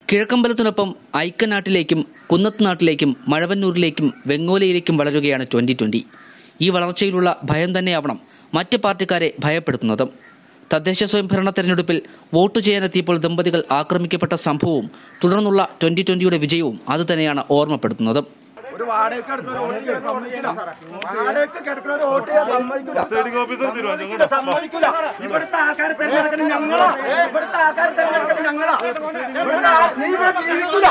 കിഴക്കമ്പലത്തിനൊപ്പം ഐക്കനാട്ടിലേക്കും കുന്നത്തുനാട്ടിലേക്കും മഴവന്നൂരിലേക്കും വെങ്ങോലയിലേക്കും വളരുകയാണ് twenty twenty ഈ വളർച്ചയിലുള്ള ഭയം തന്നെയാവണം മറ്റ് പാർട്ടിക്കാരെ ഭയപ്പെടുത്തുന്നതും തദ്ദേശ സ്വയംഭരണ തെരഞ്ഞെടുപ്പിൽ വോട്ട് ചെയ്യാനെത്തിയപ്പോൾ ദമ്പതികൾ ആക്രമിക്കപ്പെട്ട സംഭവവും തുടർന്നുള്ള ട്വൻ്റി ട്വൻ്റിയുടെ വിജയവും അതുതന്നെയാണ് ഓർമ്മപ്പെടുത്തുന്നതും ഒരു വാടകയ്ക്ക് കിടക്കുന്ന ഒരു വോട്ട് ചെയ്യാൻ സമ്മതിക്കില്ല വാടകയ്ക്ക് കിടക്കുന്ന ഒരു വോട്ട് ചെയ്യാൻ സമ്മതിക്കില്ല പ്രിസൈഡിംഗ് ഓഫീസർ തീരുമാനം സമ്മതിക്കില്ല സമ്മതിക്കില്ല ഇവിടുത്തെ ആൾക്കാരെ തെരഞ്ഞെടുക്കണം ഞങ്ങളാ ഇവിടുത്തെ ആൾക്കാരെ തെരഞ്ഞെടുക്കണം ഞങ്ങളാ ഇവിടുത്തെ ആ- നീ ഇവിടെ ജീവിക്കില്ല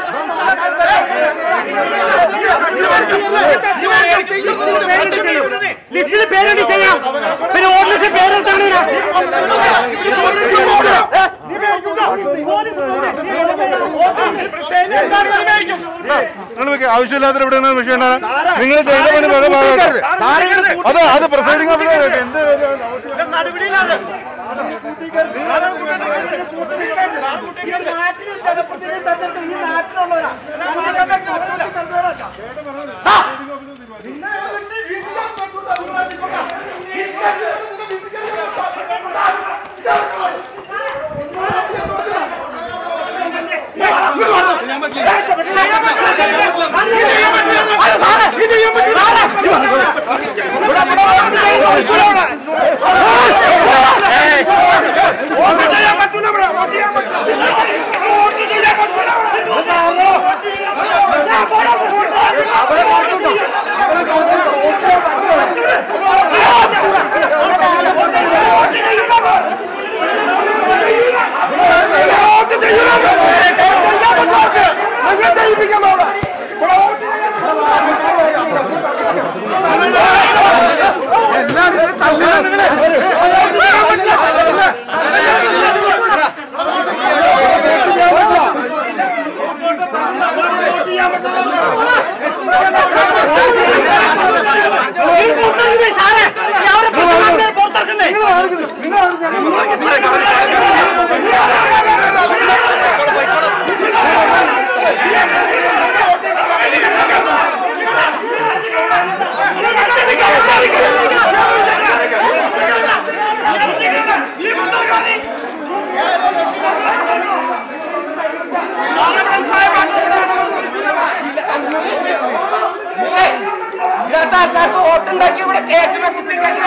ലിസ്റ്റിൽ പേരെഴുതി ചെയ്യാം പിന്നെ വോട്ട് ലിസ്റ്റിൽ പേരെടുത്താണ് നിങ്ങൾ വെക്ക്. ആവശ്യമില്ലാത്ത ഇവിടെ വിഷയം നിങ്ങൾ ചെയ്ത പണി വേറെ ഭാഗമാക്കാം. അത് അത് പ്രിസൈഡിംഗ് ഓഫീസർ എന്ത് നടപടിയില്ലാതെ നാട്ടിലൊരു ജനപ്രതിനിധി തെരഞ്ഞെടുത്ത് ഈ നാട്ടിലുള്ളവരാ വോട്ടുണ്ടാക്കി ഇവിടെ കേറ്റിനെ കുത്തിക്കഴിഞ്ഞ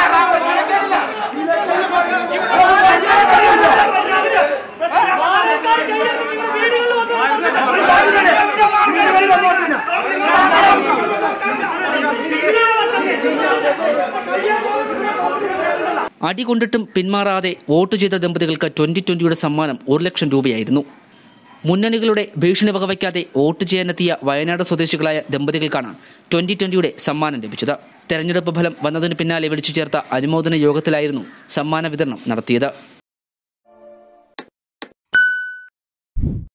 അടി കൊണ്ടിട്ടും പിന്മാറാതെ വോട്ട് ചെയ്ത ദമ്പതികൾക്ക് ട്വൻ്റി ട്വൻ്റിയുടെ സമ്മാനം ഒരു ലക്ഷം രൂപയായിരുന്നു മുന്നണികളുടെ ഭീഷണി വകവയ്ക്കാതെ വോട്ട് ചെയ്യാനെത്തിയ വയനാട് സ്വദേശികളായ ദമ്പതികൾക്കാണ് ട്വൻ്റി ട്വൻ്റിയുടെ സമ്മാനം ലഭിച്ചത് തെരഞ്ഞെടുപ്പ് ഫലം വന്നതിന് പിന്നാലെ വിളിച്ചു ചേർത്ത അനുമോദന യോഗത്തിലായിരുന്നു സമ്മാന വിതരണം നടത്തിയത്